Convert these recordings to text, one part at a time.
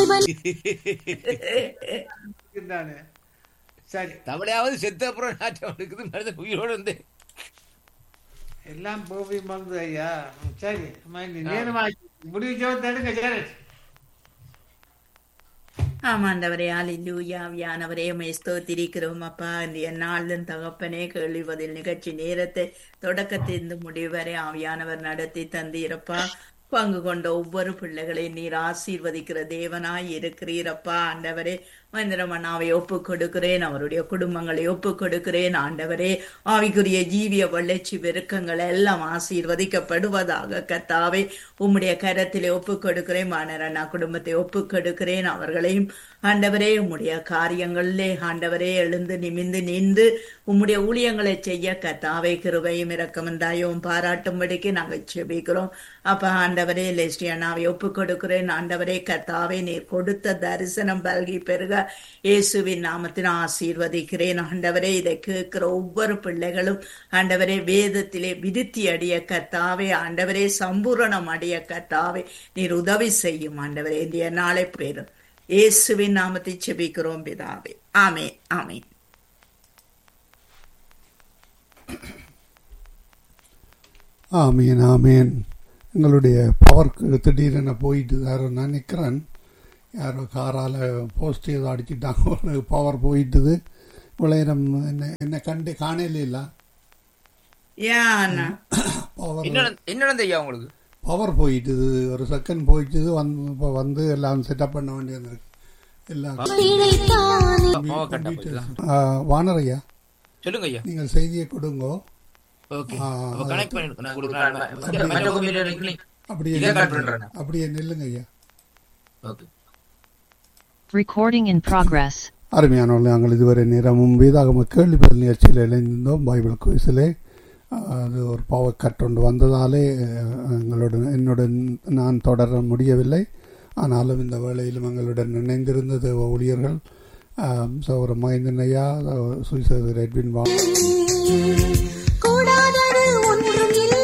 ஜீவன் தானே சரி தமிழையாவது செத்த அப்புறம் நாட்டம் எடுக்குது மனிதன் உயிரோடு வந்து எல்லாம் போவி மறந்து ஐயா ம், சரி அம்மா, இந்த நேரமாச்சு முடிவு ஜோத்தை எடுங்க சரி ஆமாண்டவரே அலிலூயா வியானவரே உமை ஸ்தோத்திரிக்கிறோம் அப்பா இந்த நாளின் தகப்பனே கேள்வி பதில் நிகழ்ச்சி நேரத்தை தொடக்கத்திலிருந்து முடிவு வரை ஆவியானவர் நடத்தி தந்தீரப்பா பங்கு கொண்ட ஒவ்வொரு பிள்ளைகளையும் நீர் ஆசீர்வதிக்கிற தேவனாய் இருக்கிறீரப்பா ஆண்டவரே மந்திரமண்ணாவை ஒப்பு கொடுக்கிறேன் அவருடைய குடும்பங்களை ஒப்பு கொடுக்கிறேன் ஆண்டவரே ஆவிக்குரிய ஜீவிய வளர்ச்சி பெருக்கங்கள் எல்லாம் ஆசீர்வதிக்கப்படுவதாக கத்தாவே உம்முடைய கரத்திலே ஒப்பு கொடுக்கிறேன் மாணரண்ணா குடும்பத்தை ஒப்பு கொடுக்கிறேன் அவர்களையும் ஆண்டவரே உம்முடைய காரியங்களிலே ஆண்டவரே எழுந்து நிமிந்து நின்று உம்முடைய ஊழியங்களை செய்ய கத்தாவே கிருபையும் இரக்கமந்தாயும் பாராட்டும்படிக்கு நாங்கள் செபிக்கிறோம் அப்ப ஆண்டவரே லெஸ்டியானாவை ஒப்பு கொடுக்கிறேன் ஆண்டவரே கத்தாவே நீர் கொடுத்த தரிசனம் பல்கி பெருக இயேசுவின் நாமத்தின் ஆசீர்வதிக்கிறேன் ஆண்டவரே இதை கேட்கிற ஒவ்வொரு பிள்ளைகளும் ஆண்டவரே வேதத்திலே விருத்தி அடைய கத்தாவே ஆண்டவரே சம்பூரணம் அடைய கத்தாவே நீர் உதவி செய்யும் ஆண்டவரே இந்த நாளை பேரும் இயேசுவின் நாமத்தை செபிக்கிறோம் பிதாவே ஆமே ஆமே ஆமீன் ஆமீன் எங்களுடைய பவருக்கு திடீரென போயிட்டு யாரோ நான் நிற்கிறேன் யாரோ காரால் போஸ்ட் ஏதோ அடிச்சிட்டாங்க பவர் போயிட்டுது விளையிறம் என்ன என்ன கண்டு காணையில இல்லை யானா பவர் என்ன நடந்த- என்ன நடந்த ஐயா உங்களுக்கு பவர் போயிட்டுது ஒரு செகண்ட் போயிட்டுது வந்து இப்போ வந்து எல்லாம் செட்டப் பண்ண வேண்டியது இருக்கு எல்லாம் பிழைத்தானே மாவ கட்டா போயிடுதா? ஆ, வானர் ஐயா சொல்லுங்க ஐயா நீங்கள் செய்தியை கொடுங்கோ ஓகே ஆ, அப்ப கனெக்ட் பண்ணி நான் கொடுக்குறேன் மற்ற கம்ப்யூட்டர் இருக்குல்ல? அப்படியே இதே நில்லுங்க. connect பண்றேன். அப்படியே நில்லுங்க ஐயா ஓகே Recording in progress. அருமையானவர்கள் நாங்கள் இதுவரை நேரமும் வேதாகம கேள்வி பதில் நிகழ்ச்சியில் இணைந்திருந்தோம் பைபிள் குவிஸிலே அது ஒரு பவர் கட் ஒன்று வந்ததாலே அஹ், எங்களுடன் என்னுடன் நான் தொடர முடியவில்லை ஆனாலும் இந்த வேளையிலும் எங்களுடன் இணைந்திருந்த ஊழியர்கள் சௌர மகேந்திரன் ஐயா சுவிசேஷர் எட்வின் வா கூடாதது ஒன்றும் இல்லை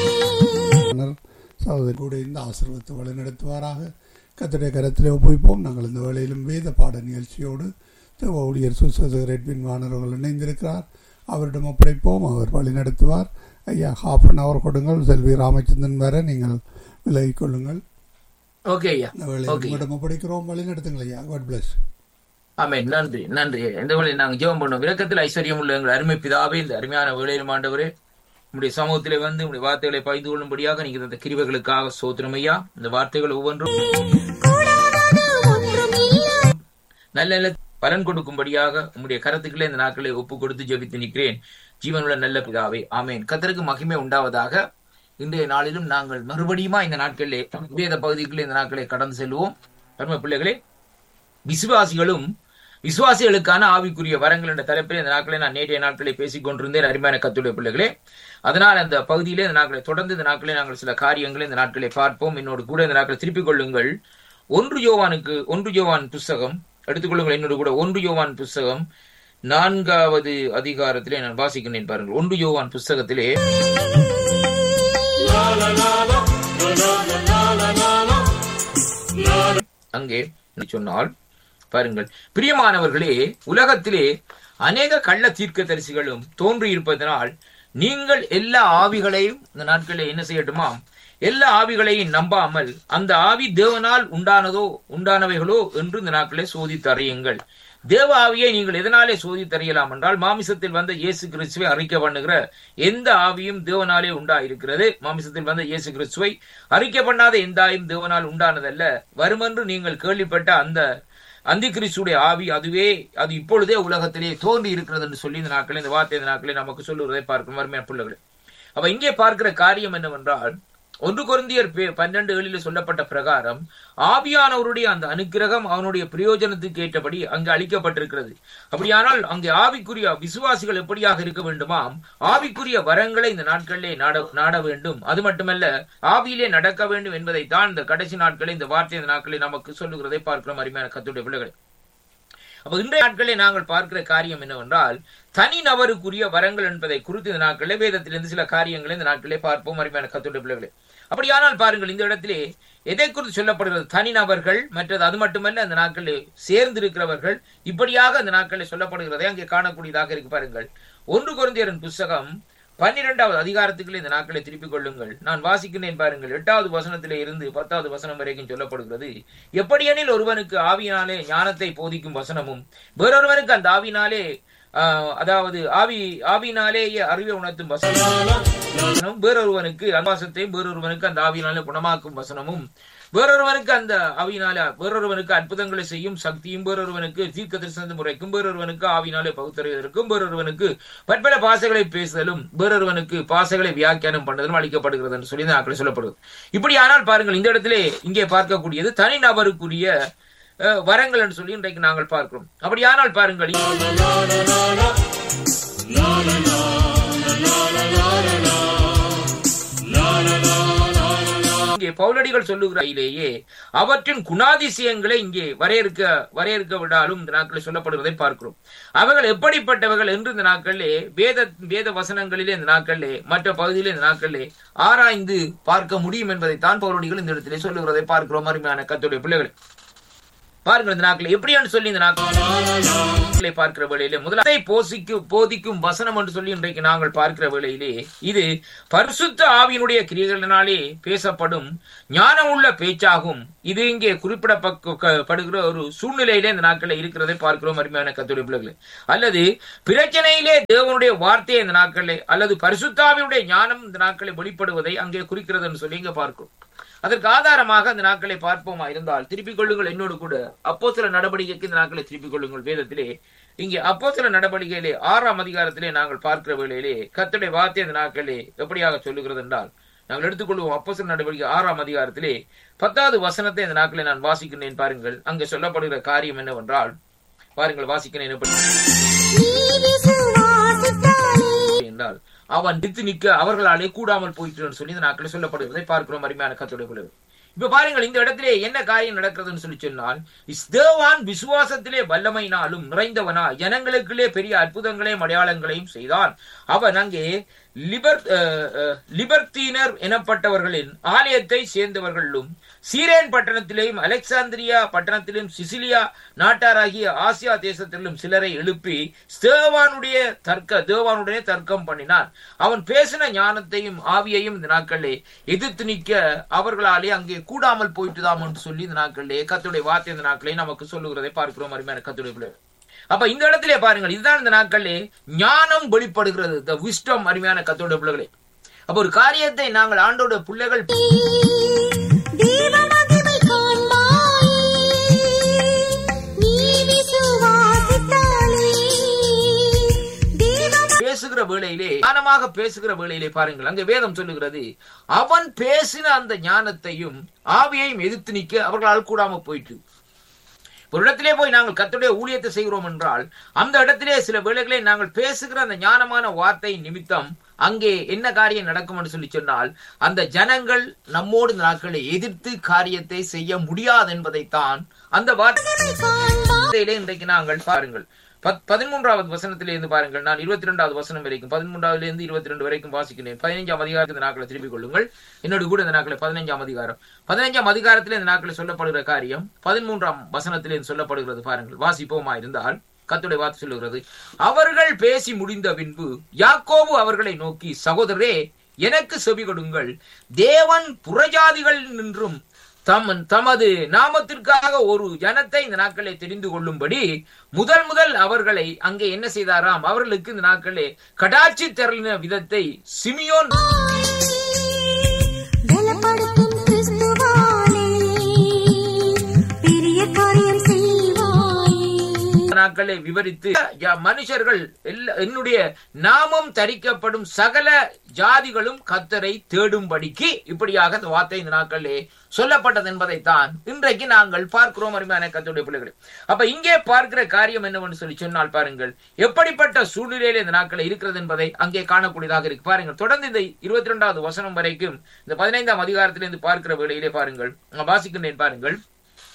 சகோதரி கூட இந்த ஆசீர்வத்தை வழிநடத்துவாராக கத்துடைய கரத்திலே ஒப்புவிப்போம் நாங்கள் இந்த வேளையிலும் வேத பாட நிகழ்ச்சியோடு தேவ ஊழியர் சுசேசர் எட்வின் வானர்கள் இணைந்திருக்கிறார் அவரிடம் ஒப்படைப்போம் அவர் வழிநடத்துவார் ஐயா ஹாஃப் அன் ஹவர் கொடுங்கள் செல்வி ராமச்சந்திரன் வர நீங்கள் விலகிக் கொள்ளுங்கள் ஓகே ஐயா இந்த வேளையில் ஓகே உங்களிடம் ஒப்படைக்கிறோம் வழிநடத்துங்கள் ஐயா காட் பிளஸ் ஆமே நன்றி நன்றி இந்த வேளை நாங்கள் ஜெபம் பண்ணோம் விளக்கத்தில் ஐஸ்வர்யம் உள்ள எங்கள் அருமை பிதாவே இந்த அருமையான வேளையிலும் ஆண்டவரே உங்களுடைய சமூகத்திலே வந்து உங்களுடைய வார்த்தைகளை பகிர்ந்து கொள்ளும்படியாக நீங்கள் இந்த கிருபைகளுக்காக சோத்திரம் ஐயா இந்த வார்த்தைகள் ஒவ்வொன்றும் கூடாதது ஒன்றும் இல்லை நல்ல நல்ல பலன் கொடுக்கும்படியாக உங்களுடைய கரத்துக்களே இந்த நாட்களை ஒப்பு கொடுத்து ஜெபித்து நிற்கிறேன் ஜீவனுள்ள நல்ல பிதாவே ஆமேன் கத்தருக்கு மகிமை உண்டாவதாக இன்றைய நாளிலும் நாங்கள் மறுபடியுமா இந்த நாட்களிலே வேத பகுதிக்குள்ளே இந்த நாட்களை கடந்து செல்வோம் அருமை பிள்ளைகளே விசுவாசிகளும் விசுவாசிகளுக்கான ஆவிக்குரிய வரங்கள் என்ற தலைப்பில் இந்த நாட்களை நான் நேற்றைய நாட்களை பேசிக் கொண்டிருந்தேன் அருமையான கத்துடைய பிள்ளைகளே அதனால் அந்த பகுதியிலே இந்த நாட்களை தொடர்ந்து இந்த நாட்களை நாங்கள் சில காரியங்களை இந்த நாட்களை பார்ப்போம் என்னோடு கூட இந்த நாட்களை திருப்பிக் கொள்ளுங்கள் ஒன்று யோவானுக்கு ஒன்று யோவான் புஸ்தகம் எடுத்துக்கொள்ளுங்கள் என்னோடு கூட ஒன்று யோவான் புஸ்தகம் நான்காவது அதிகாரத்திலே நான் வாசிக்கிறேன் பாருங்கள் ஒன்று யோவான் புஸ்தகத்திலே அங்கே சொன்னால் பாருங்கள் பிரியமானவர்களே உலகத்திலே அநேக கள்ள தீர்க்கதரிசிகளும் தோன்றியிருப்பதனால் நீங்கள் எல்லா ஆவிகளையும் இந்த நாட்களில் என்ன செய்யட்டுமாம் எல்லா ஆவிகளையும் நம்பாமல் அந்த ஆவி தேவனால் உண்டானதோ உண்டானவைகளோ என்று இந்த நாட்களே சோதித்து அறியுங்கள் தேவ ஆவியை நீங்கள் எதனாலே சோதித்து அறியலாம் என்றால் மாமிசத்தில் வந்த இயேசு கிறிஸ்துவை அறிக்கை பண்ணுகிற எந்த ஆவியும் தேவனாலே உண்டாயிருக்கிறது மாமிசத்தில் வந்த இயேசு கிறிஸ்துவை அறிக்கை பண்ணாத எந்த ஆவியும் தேவனால் உண்டானதல்ல வருமென்று நீங்கள் கேள்விப்பட்ட அந்த அந்தி கிறிஸ்துடைய ஆவி அதுவே அது இப்பொழுதே உலகத்திலே தோன்றி இருக்கிறது என்று சொல்லி இந்த நாட்களே இந்த வார்த்தை இந்த நாட்களே நமக்கு சொல்லுவதை பார்க்கும் அருமையான பிள்ளைகளே அப்ப இங்கே பார்க்கிற காரியம் என்னவென்றால் ஒன்று குருந்தியர் பன்னெண்டு ஏழில் சொல்லப்பட்ட பிரகாரம் ஆவியானவருடைய அந்த அனுக்கிரகம் அவனுடைய பிரயோஜனத்துக்கு ஏற்றபடி அங்கு அளிக்கப்பட்டிருக்கிறது அப்படியானால் அங்கே ஆவிக்குரிய விசுவாசிகள் எப்படியாக இருக்க வேண்டுமாம் ஆவிக்குரிய வரங்களை இந்த நாட்களிலே நாட நாட வேண்டும் அது மட்டுமல்ல ஆவியிலே நடக்க வேண்டும் என்பதை தான் இந்த கடைசி நாட்களில் இந்த வார்த்தை இந்த நாட்களில் நமக்கு சொல்லுகிறதை பார்க்கிறோம் அருமையான கத்துடைய பிள்ளைகளை அப்ப இன்றைய நாட்களில் நாங்கள் பார்க்கிற காரியம் என்னவென்றால் தனி நபருக்குரிய வரங்கள் என்பதை குறித்து இந்த நாட்களிலே வேதத்திலிருந்து சில காரியங்களை இந்த நாட்களிலே பார்ப்போம் அருமையான கத்துடைய பிள்ளைகளே அப்படியானால் பாருங்கள் இந்த இடத்திலே எதை குறித்து சொல்லப்படுகிறது தனிநபர்கள் மற்றது அது மட்டுமல்ல அந்த நாட்களில் சேர்ந்து இருக்கிறவர்கள் இப்படியாக அந்த நாட்களில் சொல்லப்படுகிறதை அங்கே காணக்கூடியதாக இருக்கு பாருங்கள் ஒன்று குழந்தையரின் புஸ்தகம் பன்னிரெண்டாவது அதிகாரத்துக்குள்ளே இந்த நாட்களை திருப்பிக் கொள்ளுங்கள் நான் வாசிக்கிறேன் பாருங்கள் எட்டாவது வசனத்திலே இருந்து பத்தாவது வசனம் வரைக்கும் சொல்லப்படுகிறது எப்படியெனில் ஒருவனுக்கு ஆவியினாலே ஞானத்தை போதிக்கும் வசனமும் வேறொருவனுக்கு அந்த ஆவினாலே ஆஹ், அதாவது ஆவி ஆவினாலேயே அறிவை உணர்த்தும் வசனம் வேறொருவனுக்கு அன்பாசத்தையும் வேறொருவனுக்கு அந்த ஆவியினாலே குணமாக்கும் வசனமும் வேறொருவனுக்கு அந்த ஆவியினால வேறொருவனுக்கு அற்புதங்களை செய்யும் சக்தியும் வேறொருவனுக்கு தீர்க்க தரிசன முறைக்கும் வேறொருவனுக்கு ஆவினாலே பகுத்தறிவதற்கும் வேறொருவனுக்கு பற்பல பாசைகளை பேசுதலும் வேறொருவனுக்கு பாசைகளை வியாக்கியானம் பண்ணுதலும் அளிக்கப்படுகிறது என்று சொல்லி நாட்கள் சொல்லப்படுது இப்படி ஆனால் பாருங்கள் இந்த இடத்திலே இங்கே பார்க்கக்கூடியது தனிநபருக்குரிய அஹ், வரங்கள் என்று சொல்லி இன்றைக்கு நாங்கள் பார்க்கிறோம் அப்படியானால் பாருங்கள் இங்கே பவுலடிகள் சொல்லுகிறதிலேயே அவற்றின் குணாதிசயங்களை இங்கே வரையறுக்க வரையறுக்க விடாலும் இந்த நாட்களில் சொல்லப்படுவதை பார்க்கிறோம் அவர்கள் எப்படிப்பட்டவர்கள் என்று இந்த நாட்களிலே வேத வேத வசனங்களிலே இந்த நாட்களிலே மற்ற பகுதியிலே இந்த நாட்களிலே ஆராய்ந்து பார்க்க முடியும் என்பதைத்தான் பவுலடிகள் இந்த இடத்திலே சொல்லுகிறதை பார்க்கிறோம் அருமையான கத்துடைய பிள்ளைகள் பாருங்கள் இந்த நாட்களை எப்படியான்னு சொல்லி இந்த நாட்களை பார்க்கிற வேளையிலே முதலை போசிக்கு போதிக்கும் வசனம் என்று சொல்லி இன்றைக்கு நாங்கள் பார்க்கிற வேளையிலே இது பரிசுத்த ஆவியினுடைய கிரியைகளினாலே பேசப்படும் ஞானமுள்ள பேச்சாகும் இது இங்கே குறிப்பிடப்படுகிற ஒரு சூழ்நிலையிலே இந்த நாட்களில் இருக்கிறதை பார்க்கிறோம் அருமையான கத்துடைய பிள்ளைகளே அல்லது பிரச்சனையிலே தேவனுடைய வார்த்தையை இந்த நாட்களிலே அல்லது பரிசுத்தாவினுடைய ஞானம் இந்த நாட்களை வெளிப்படுவதை அங்கே குறிக்கிறது என்று சொல்லி இங்க பார்க்கிறோம் அதற்கு ஆதாரமாக அந்த நாட்களை பார்ப்போமா இருந்தால் திருப்பிக் கொள்ளுங்கள் என்னோடு கூட அப்போ சில நடவடிக்கைக்கு இந்த நாட்களை திருப்பிக் கொள்ளுங்கள் வேதத்திலே இங்கே அப்போ சில நடவடிக்கையிலே ஆறாம் அதிகாரத்திலே நாங்கள் பார்க்கிற வேளையிலே கர்த்தருடைய வார்த்தை அந்த நாட்களிலே எப்படியாக சொல்லுகிறது என்றால் நாங்கள் எடுத்துக்கொள்வோம் அப்போ சில நடவடிக்கை ஆறாம் அதிகாரத்திலே பத்தாவது வசனத்தை இந்த நாட்களை நான் வாசிக்கிறேன் பாருங்கள் அங்கே சொல்லப்படுகிற காரியம் என்னவென்றால் பாருங்கள் வாசிக்கிறேன் எப்படி நீ விசுவாசித்தாலே என்றால் அவன் நித்து நிற்க அவர்களாலே கூடாமல் போயிட்டு சொல்லி இந்த நாட்களில் சொல்லப்படுவதை பார்க்கிறோம் அருமையான கத்துடைய பிள்ளைகள் இப்ப பாருங்கள் இந்த இடத்திலே என்ன காரியம் நடக்கிறதுன்னு சொல்லி சொன்னால் தேவான் விசுவாசத்திலே வல்லமையினாலும் நிறைந்தவனா ஜனங்களுக்குள்ளே பெரிய அற்புதங்களையும் அடையாளங்களையும் செய்தான் அவன் அங்கே லிபர் அஹ், அஹ், லிபர்த்தீனர் எனப்பட்டவர்களின் ஆலயத்தை சேர்ந்தவர்களும் சீரேன் பட்டணத்திலேயும் அலெக்சாந்திரியா பட்டணத்திலும் சிசிலியா நாட்டாராகிய ஆசியா தேசத்திலும் சிலரை எழுப்பி ஸ்தேவானுடைய தர்க்க தேவானுடைய தர்க்கம் பண்ணினான் அவன் பேசின ஞானத்தையும் ஆவியையும் இந்த நாட்களிலே எதிர்த்து நிற்க அவர்களாலே அங்கே கூடாமல் போயிட்டுதாம் என்று சொல்லி இந்த நாட்களிலே கத்துடைய வார்த்தை இந்த நாட்களே நமக்கு சொல்லுகிறதை பார்க்கிறோம் அருமையான கத்துடைய பிள்ளை அப்ப இந்த இடத்திலே பாருங்கள் இதுதான் இந்த நாட்களிலே ஞானம் வெளிப்படுகிறது த விஸ்டம் அருமையான கத்தோட பிள்ளைகளே அப்ப ஒரு காரியத்தை நாங்கள் ஆண்டோட பிள்ளைகள் தேவ மகிமை காண்பாயே நீ விசுவாசித்தாலே தேவ பேசுகிற வேளையிலே ஞானமாக பேசுகிற வேளையிலே பாருங்கள் அங்கே வேதம் சொல்லுகிறது அவன் பேசின அந்த ஞானத்தையும் ஆவியையும் எதிர்த்து நிற்க அவர்களால் கூடாம போயிட்டு ஒரு இடத்திலே போய் நாங்கள் கர்த்தருடைய ஊழியத்தை செய்கிறோம் என்றால் அந்த இடத்திலே சில வேளைகளை நாங்கள் பேசுகிற அந்த ஞானமான வார்த்தை நிமித்தம் அங்கே என்ன காரியம் நடக்கும் என்று சொல்லி சொன்னால் அந்த ஜனங்கள் நம்மோடு இந்த நாட்களை எதிர்த்து காரியத்தை செய்ய முடியாது என்பதைத்தான் அந்த வார்த்தை வார்த்தையிலே இன்றைக்கு நாங்கள் பாருங்கள் பத்- பதிமூன்றாவது வசனத்திலே இருந்து பாருங்கள் நான் இருபத்தி ரெண்டாவது வசனம் வரைக்கும் பதிமூன்றாவதுல இருந்து இருபத்தி ரெண்டு வரைக்கும் வாசிக்கிறேன் பதினைஞ்சாம் அதிகாரத்தில் இந்த நாட்களை திருப்பிக் கொள்ளுங்கள் என்னோடு கூட இந்த நாட்களை பதினைஞ்சாம் அதிகாரம் பதினைஞ்சாம் அதிகாரத்தில் இந்த நாட்களில் சொல்லப்படுகிற காரியம் பதிமூன்றாம் வசனத்திலே இருந்து சொல்லப்படுகிறது பாருங்கள் வாசிப்போமா இருந்தால் கத்துடைய வார்த்தை சொல்லுகிறது அவர்கள் பேசி முடிந்த பின்பு யாக்கோபு அவர்களை நோக்கி சகோதரரே எனக்கு செவி கொடுங்கள் தேவன் புறஜாதிகள் நின்றும் தம் தமது நாமத்திற்காக ஒரு ஜனத்தை இந்த நாட்களை தெரிந்து கொள்ளும்படி முதல் முதல் அவர்களை அங்கே என்ன செய்தாராம் அவர்களுக்கு இந்த நாட்களே கடாட்சி தரலின விதத்தை சிமியோன் பலப்படுத்தும் கிறிஸ்துவாலே பெரிய காரியம் செய்வாயே நாட்களை விவரித்து யா- மனுஷர்கள் எல்லா- என்னுடைய நாமம் தரிக்கப்படும் சகல ஜாதிகளும் கத்தரை தேடும்படிக்கு இப்படியாக இந்த வார்த்தை இந்த நாட்களிலே சொல்லப்பட்டது என்பதைத்தான் இன்றைக்கு நாங்கள் பார்க்கிறோம் அருமையான கத்தருடைய பிள்ளைகளை அப்ப இங்கே பார்க்கிற காரியம் என்னவென்று சொல்லி சொன்னால் பாருங்கள் எப்படிப்பட்ட சூழ்நிலையில இந்த நாட்கள் இருக்கிறது என்பதை அங்கே காணக்கூடியதாக இருக்கு பாருங்கள் தொடர்ந்து இந்த இருபத்தி ரெண்டாவது வசனம் வரைக்கும் இந்த பதினைந்தாம் அதிகாரத்திலிருந்து பார்க்கிற வேளையிலே பாருங்கள் நான் வாசிக்கின்றேன் பாருங்கள்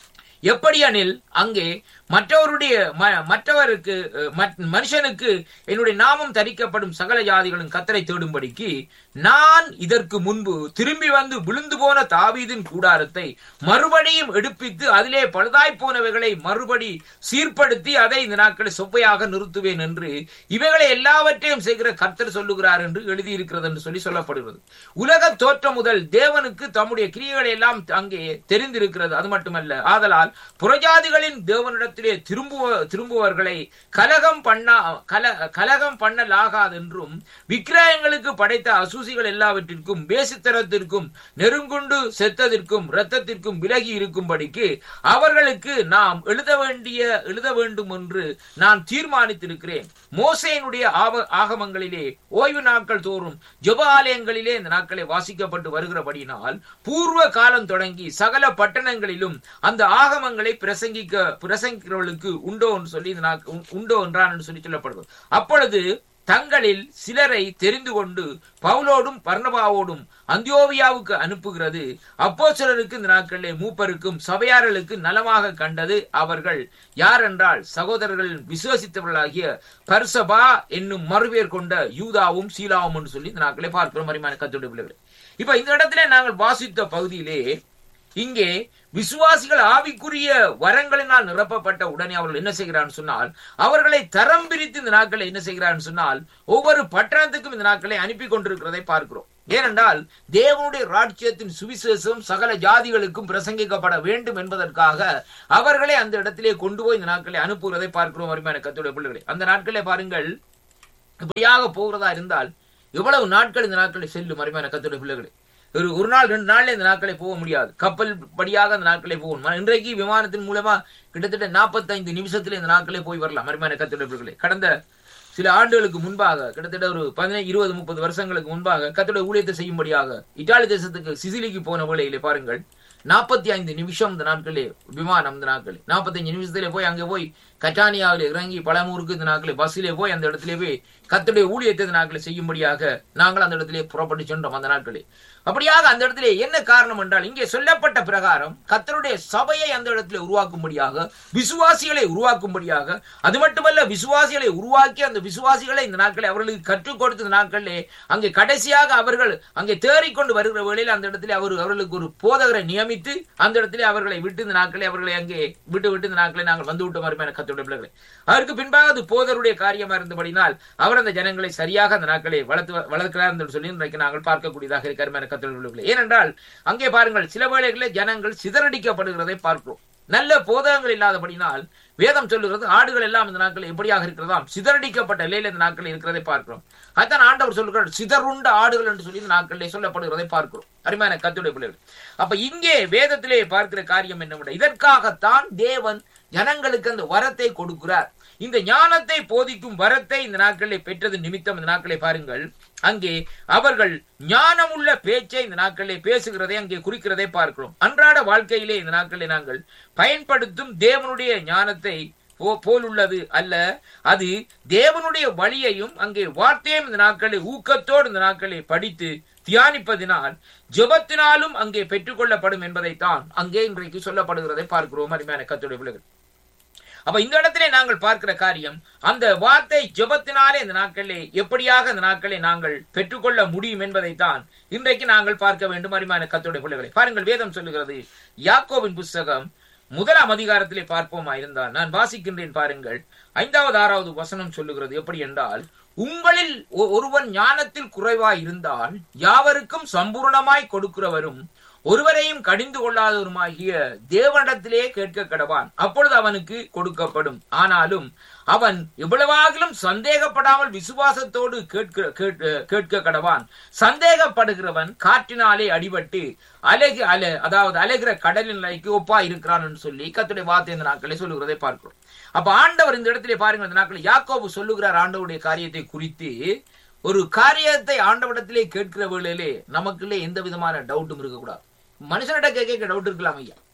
எப்படியெனில் அங்கே மற்றவருடைய ம- மற்றவருக்கு அஹ், மற்- மனுஷனுக்கு என்னுடைய நாமம் தரிக்கப்படும் சகல ஜாதிகளும் கத்தரை தேடும்படிக்கு நான் இதற்கு முன்பு திரும்பி வந்து விழுந்து போன தாவீதின் கூடாரத்தை மறுபடியும் எடுப்பித்து அதிலே பழுதாய் போனவைகளை மறுபடி சீர்படுத்தி அதை இந்த நாட்களை சொப்பையாக நிறுத்துவேன் என்று இவைகளை எல்லாவற்றையும் செய்கிற கர்த்தர் சொல்லுகிறார் என்று எழுதியிருக்கிறது என்று சொல்லி சொல்லப்படுகிறது உலக தோற்றம் முதல் தேவனுக்கு தம்முடைய கிரியைகளை எல்லாம் அங்கே தெரிந்திருக்கிறது அது மட்டுமல்ல ஆதலால் புறஜாதிகளின் தேவனிடத்திலே திரும்புவ திரும்புவர்களை கலகம் பண்ணா கல கலகம் பண்ணலாகாது என்றும் விக்கிரகங்களுக்கு படைத்த அசூசிகள் எல்லாவற்றிற்கும் பேசித்தனத்திற்கும் நெருங்குண்டு செத்ததற்கும் இரத்தத்திற்கும் விலகி இருக்கும்படிக்கு அவர்களுக்கு நாம் எழுத வேண்டிய எழுத வேண்டும் என்று நான் தீர்மானித்திருக்கிறேன் மோசேனுடைய ஆவ- ஆகமங்களிலே ஓய்வு நாட்கள் தோறும் ஜெப ஆலயங்களிலே இந்த நாட்களை வாசிக்கப்பட்டு வருகிறபடியினால் பூர்வ காலம் தொடங்கி சகல பட்டணங்களிலும் அந்த ஆகமங்களை பிரசங்கிக்க பிரசங்கிக்கிறவர்களுக்கு உண்டோ என்று சொல்லி இந்த நாட்க- உண்டோ என்றான் என்று சொல்லி சொல்லப்படுவது அப்பொழுது தங்களில் சிலரை தெரிந்து கொண்டு பவுலோடும் பர்ணபாவோடும் அந்தியோவியாவுக்கு அனுப்புகிறது அப்போ சிலருக்கு இந்த நாட்களிலே மூப்பருக்கும் சபையார்களுக்கு நலமாக கண்டது அவர்கள் யார் என்றால் சகோதரர்கள் விசுவசித்தவர்களாகிய பர்சபா என்னும் மறுபேர் கொண்ட யூதாவும் சீலாவும் என்று சொல்லி இந்த நாட்களை பார்க்கிறோம் மரிமான கத்துடைய பிள்ளைகளை இப்ப இந்த இடத்துல நாங்கள் வாசித்த பகுதியிலே இங்கே விசுவாசிகள் ஆவிக்குரிய வரங்களினால் நிரப்பப்பட்ட உடனே அவர்கள் என்ன செய்கிறான்னு சொன்னால் அவர்களை தரம் பிரித்து இந்த நாட்களை என்ன செய்கிறான்னு சொன்னால் ஒவ்வொரு பட்டணத்துக்கும் இந்த நாட்களை அனுப்பி கொண்டிருக்கிறதை பார்க்கிறோம் ஏனென்றால் தேவனுடைய ராஜ்யத்தின் சுவிசேஷம் சகல ஜாதிகளுக்கும் பிரசங்கிக்கப்பட வேண்டும் என்பதற்காக அவர்களை அந்த இடத்திலே கொண்டு போய் இந்த நாட்களை அனுப்புகிறதை பார்க்கிறோம் அருமையான கத்துடைய பிள்ளைகளை அந்த நாட்களே பாருங்கள் இப்படியாக போகிறதா இருந்தால் எவ்வளவு நாட்கள் இந்த நாட்களை செல்லும் அருமையான கத்துடைய பிள்ளைகளை ஒரு ஒரு நாள் ரெண்டு நாள்ல இந்த நாட்களை போக முடியாது கப்பல் படியாக அந்த நாட்களை போகணும் இன்றைக்கு விமானத்தின் மூலமா கிட்டத்தட்ட நாற்பத்தைந்து நிமிஷத்துல இந்த நாட்களே போய் வரலாம் அருமையான கத்துடைய பிள்ளைகளை கடந்த சில ஆண்டுகளுக்கு முன்பாக கிட்டத்தட்ட ஒரு பதினைந்து இருபது முப்பது வருஷங்களுக்கு முன்பாக கத்துடைய ஊழியத்தை செய்யும்படியாக இத்தாலி தேசத்துக்கு சிசிலிக்கு போன வேளையிலே பாருங்கள் நாற்பத்தி ஐந்து நிமிஷம் இந்த நாட்களே விமானம் இந்த நாட்களே நாற்பத்தஞ்சு நிமிஷத்திலே போய் அங்கே போய் கட்டானியாவில் இறங்கி பழமூருக்கு இந்த நாட்களே பஸ்ஸிலே போய் அந்த இடத்திலே போய் கத்துடைய ஊழியத்தை இந்த நாட்களை செய்யும்படியாக நாங்கள் அந்த இடத்திலே புறப்பட்டு சென்றோம் அந்த நாட்களே அப்படியாக அந்த இடத்திலே என்ன காரணம் என்றால் இங்கே சொல்லப்பட்ட பிரகாரம் கத்தருடைய சபையை அந்த இடத்திலே உருவாக்கும்படியாக விசுவாசிகளை உருவாக்கும்படியாக அது மட்டுமல்ல விசுவாசிகளை உருவாக்கி அந்த விசுவாசிகளை இந்த நாட்களை அவர்களுக்கு கற்றுக் கொடுத்த இந்த நாட்களிலே அங்கே கடைசியாக அவர்கள் அங்கே தேறிக்கொண்டு வருகிற வேளையில் அந்த இடத்திலே அவர் அவர்களுக்கு ஒரு போதகரை நியமித்து அந்த இடத்திலே அவர்களை விட்டு இந்த நாட்களை அவர்களை அங்கே விட்டு விட்டு இந்த நாட்களை நாங்கள் வந்து விட்ட மாதிரி கத்துடைய பிள்ளைகளை அதற்கு பின்பாக அது போதருடைய காரியமா இருந்தபடினால் அவர் அந்த ஜனங்களை சரியாக அந்த நாட்களை வளர்த்து வளர்க்கிறார் என்று சொல்லி இன்றைக்கு நாங்கள் பார்க்கக்கூடியதாக இருக்கிற கத்துடைய பிள்ளைகளை ஏனென்றால் அங்கே பாருங்கள் சில வேளைகளில் ஜனங்கள் சிதறடிக்கப்படுகிறதை பார்க்கிறோம் நல்ல போதகங்கள் இல்லாதபடினால் வேதம் சொல்லுகிறது ஆடுகள் எல்லாம் இந்த நாட்கள் எப்படியாக இருக்கிறதாம் சிதறடிக்கப்பட்ட நிலையில் இந்த நாட்கள் இருக்கிறதை பார்க்கிறோம் அதான் ஆண்டவர் சொல்லுகிறார் சிதறுண்ட ஆடுகள் என்று சொல்லி இந்த நாட்களிலே சொல்லப்படுகிறதை பார்க்கிறோம் அருமையான கத்துடைய பிள்ளைகள் அப்ப இங்கே வேதத்திலே பார்க்கிற காரியம் என்னவென்றால் இதற்காகத்தான் தேவன் ஜனங்களுக்கு அந்த வரத்தை கொடுக்கிறார் இந்த ஞானத்தை போதிக்கும் வரத்தை இந்த நாட்களில் பெற்றது நிமித்தம் இந்த நாட்களை பாருங்கள் அங்கே அவர்கள் ஞானமுள்ள பேச்சை இந்த நாட்களிலே பேசுகிறதை அங்கே குறிக்கிறதை பார்க்கிறோம் அன்றாட வாழ்க்கையிலே இந்த நாட்களை நாங்கள் பயன்படுத்தும் தேவனுடைய ஞானத்தை போ- போலுள்ளது அல்ல அது தேவனுடைய வழியையும் அங்கே வார்த்தையும் இந்த நாட்களை ஊக்கத்தோடு இந்த நாட்களை படித்து தியானிப்பதினால் ஜெபத்தினாலும் அங்கே பெற்றுக்கொள்ளப்படும் என்பதைத்தான் அங்கே இன்றைக்கு சொல்லப்படுகிறதை பார்க்கிறோம் அருமையான கத்துடைய பிள்ளைகள் அப்ப இந்த இடத்திலே நாங்கள் பார்க்கிற காரியம் அந்த வார்த்தை ஜெபத்தினாலே இந்த நாட்களிலே எப்படியாக இந்த நாட்களை நாங்கள் பெற்றுக்கொள்ள முடியும் என்பதைத்தான் இன்றைக்கு நாங்கள் பார்க்க வேண்டும் அருமையான கத்துடைய பிள்ளைகளை பாருங்கள் வேதம் சொல்லுகிறது யாக்கோவின் புஸ்தகம் முதலாம் அதிகாரத்திலே பார்ப்போமா இருந்தால் நான் வாசிக்கின்றேன் பாருங்கள் ஐந்தாவது ஆறாவது வசனம் சொல்லுகிறது எப்படி என்றால் உங்களில் ஒ- ஒருவன் ஞானத்தில் குறைவாய் இருந்தால் யாவருக்கும் சம்பூர்ணமாய் கொடுக்கிறவரும் ஒருவரையும் கடிந்து கொள்ளாதவருமாகிய தேவனிடத்திலே கேட்க கடவான் அப்பொழுது அவனுக்கு கொடுக்கப்படும் ஆனாலும் அவன் எவ்வளவாகிலும் சந்தேகப்படாமல் விசுவாசத்தோடு கேட்க கேட்க- கேட்க கடவான் சந்தேகப்படுகிறவன் காற்றினாலே அடிபட்டு அலகு அல அதாவது அலைகிற கடலின் நிலைக்கு ஒப்பா இருக்கிறான் என்று சொல்லி கத்துடைய வார்த்தை இந்த நாட்களை சொல்லுகிறதை பார்க்கிறோம் அப்ப ஆண்டவர் இந்த இடத்திலே பாருங்கள் இந்த நாட்களில் யாக்கோபு சொல்லுகிறார் ஆண்டவருடைய காரியத்தை குறித்து ஒரு காரியத்தை ஆண்டவரிடத்திலே கேட்கிற வேளையிலே நமக்குள்ளே எந்த விதமான டவுட்டும் இருக்கக்கூடாது மனுஷனிட கேட்க டவுட் இருக்கலாம் ஐயா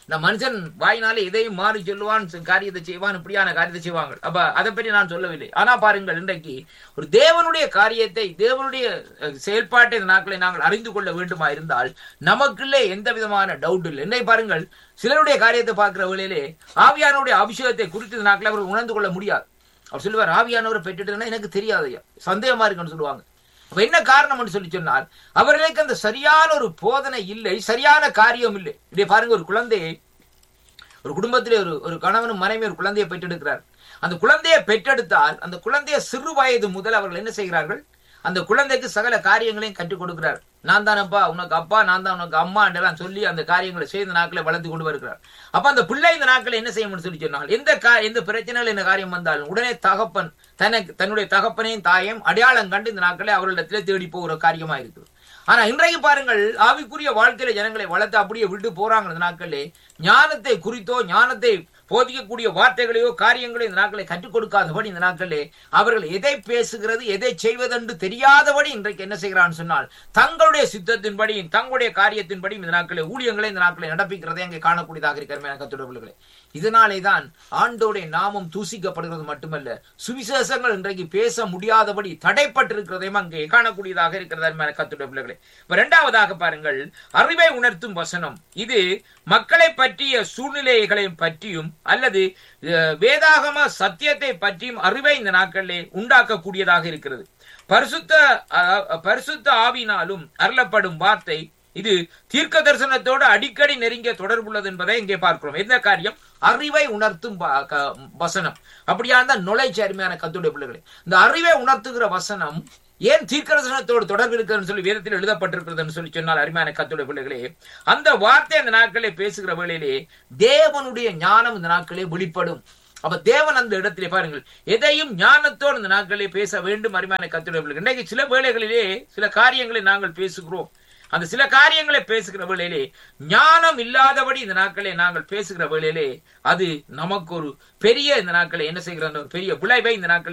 இந்த மனுஷன் வாயினாலே எதையும் மாறி சொல்லுவான் ச- காரியத்தை செய்வான் இப்படியான காரியத்தை செய்வாங்க அப்ப அதை பற்றி நான் சொல்லவில்லை ஆனா பாருங்கள் இன்றைக்கு ஒரு தேவனுடைய காரியத்தை தேவனுடைய அஹ், செயல்பாட்டை இந்த நாட்களை நாங்கள் அறிந்து கொள்ள வேண்டுமா இருந்தால் நமக்குள்ளே எந்த விதமான டவுட் இல்லை என்னை பாருங்கள் சிலருடைய காரியத்தை பார்க்கிற வேளையிலே ஆவியானுடைய அபிஷேகத்தை குறித்து இந்த நாட்களை அவர் உணர்ந்து கொள்ள முடியாது அவர் சொல்லுவார் ஆவியானவரை பெற்றுட்டுன்னா எனக்கு தெரியாது ஐயா சந்தேகமா இருக்குன்னு சொல்லுவாங்க அப்ப என்ன காரணம்னு சொல்லி சொன்னால் அவர்களுக்கு அந்த சரியான ஒரு போதனை இல்லை சரியான காரியம் இல்லை இதே பாருங்க ஒரு குழந்தையை ஒரு குடும்பத்திலே ஒரு ஒரு கணவனும் மனைவி ஒரு குழந்தையை பெற்றெடுக்கிறார் அந்த குழந்தையை பெற்றெடுத்தால் அந்த குழந்தையை சிறு வயது முதல் அவர்கள் என்ன செய்கிறார்கள் அந்த குழந்தைக்கு சகல காரியங்களையும் கற்றுக் கொடுக்கிறார் நான் தானப்பா உனக்கு அப்பா நான் தான் உனக்கு அம்மா என்றெல்லாம் சொல்லி அந்த காரியங்களை செய்த நாட்களை வளர்த்து கொண்டு வருகிறார் அப்ப அந்த பிள்ளை இந்த நாட்களை என்ன செய்யணும்னு சொல்லி சொன்னால் எந்த கா எந்த பிரச்சனைகள் என்ன காரியம் வந்தாலும் உடனே தகப்பன் தனக்கு தன்னுடைய தகப்பனையும் தாயையும் அடையாளம் கண்டு இந்த நாட்களை அவர்களிடத்திலே தேடி போகிற காரியமா இருக்குது ஆனா இன்றைக்கு பாருங்கள் ஆவிக்குரிய வாழ்க்கையில ஜனங்களை வளர்த்து அப்படியே விட்டு போறாங்க இந்த நாட்களே ஞானத்தை குறித்தோ ஞானத்தை போதிக்கக்கூடிய வார்த்தைகளையோ காரியங்களையோ இந்த நாட்களை கற்றுக் கொடுக்காதபடி இந்த நாட்களே அவர்கள் எதை பேசுகிறது எதை செய்வதென்று தெரியாதபடி இன்றைக்கு என்ன செய்கிறான்னு சொன்னால் தங்களுடைய சித்தத்தின்படி தங்களுடைய காரியத்தின்படி இந்த நாட்களை ஊழியங்களை இந்த நாட்களை நடப்பிக்கிறதை அங்கே காணக்கூடியதாக இருக்கிற கத்துடர்களே இதனாலே தான் ஆண்டோடைய நாமம் தூசிக்கப்படுகிறது மட்டுமல்ல சுவிசேஷங்கள் இன்றைக்கு பேச முடியாதபடி தடைப்பட்டிருக்கிறதையும் அங்கே காணக்கூடியதாக இருக்கிறது கத்துடைய பிள்ளைகளே இப்ப இரண்டாவதாக பாருங்கள் அறிவை உணர்த்தும் வசனம் இது மக்களை பற்றிய சூழ்நிலைகளை பற்றியும் அல்லது அஹ், வேதாகம சத்தியத்தை பற்றியும் அறிவை இந்த நாட்களிலே உண்டாக்கக்கூடியதாக இருக்கிறது பரிசுத்த அஹ், பரிசுத்த ஆவினாலும் அருளப்படும் வார்த்தை இது தீர்க்க தரிசனத்தோடு அடிக்கடி நெருங்கிய தொடர்புள்ளது என்பதை இங்கே பார்க்கிறோம் எந்த காரியம் அறிவை உணர்த்தும் வ- க- வசனம் அப்படியா இருந்தால் நுழைச்சி அருமையான கத்துடைய பிள்ளைகளே இந்த அறிவை உணர்த்துகிற வசனம் ஏன் தீர்க்கதரிசனத்தோடு தொடர்பு இருக்கிறதுன்னு சொல்லி வேதத்தில் எழுதப்பட்டிருக்கிறதுன்னு சொல்லி சொன்னால் அருமையான கத்துடைய பிள்ளைகளே அந்த வார்த்தை அந்த நாட்களே பேசுகிற வேளையிலே தேவனுடைய ஞானம் இந்த நாட்களே வெளிப்படும் அப்ப தேவன் அந்த இடத்திலே பாருங்கள் எதையும் ஞானத்தோடு இந்த நாட்களே பேச வேண்டும் அருமையான கத்துடைய பிள்ளைகள் இன்றைக்கு சில வேளைகளிலே சில காரியங்களை நாங்கள் பேசுகிறோம் அந்த சில காரியங்களை பேசுகிற வேளையிலே ஞானம் இல்லாதபடி இந்த நாட்களை நாங்கள் பேசுகிற வேளையிலே அது நமக்கு ஒரு பெரிய இந்த நாட்களை என்ன செய்கிற ஒரு பெரிய விளைவை இந்த நாட்களை